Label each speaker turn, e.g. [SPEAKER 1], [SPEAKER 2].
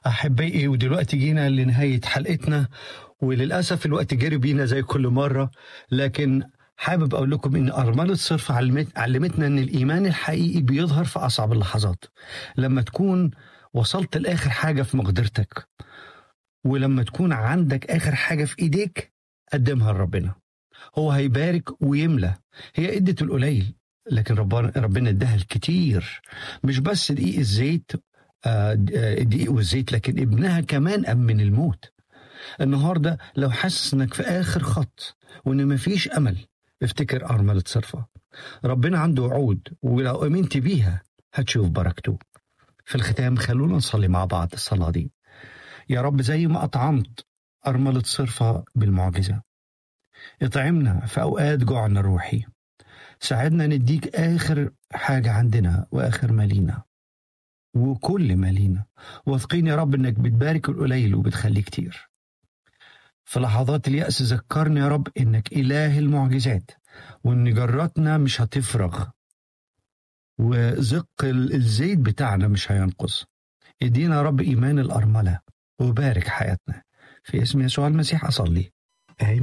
[SPEAKER 1] أحبائي ودلوقتي جينا لنهاية حلقتنا وللأسف الوقت جري بينا زي كل مرة لكن حابب أقول لكم إن أرملة صرف علمت علمتنا إن الإيمان الحقيقي بيظهر في أصعب اللحظات لما تكون وصلت لآخر حاجة في مقدرتك ولما تكون عندك آخر حاجة في إيديك قدمها لربنا هو هيبارك ويملى هي ادت القليل لكن ربنا ربنا اداها الكتير مش بس دقيق الزيت آه، الدقيق والزيت لكن ابنها كمان أمن الموت النهارده لو حاسس انك في اخر خط وان مفيش امل افتكر ارمله صرفه ربنا عنده وعود ولو امنت بيها هتشوف بركته في الختام خلونا نصلي مع بعض الصلاه دي يا رب زي ما اطعمت ارمله صرفه بالمعجزه اطعمنا في اوقات جوعنا الروحي ساعدنا نديك اخر حاجه عندنا واخر ما لينا وكل ما لينا واثقين يا رب انك بتبارك القليل وبتخليه كتير في لحظات اليأس ذكرني يا رب إنك إله المعجزات وإن جراتنا مش هتفرغ وزق ال- الزيت بتاعنا مش هينقص ادينا يا رب إيمان الأرملة وبارك حياتنا في اسم يسوع المسيح أصلي آمين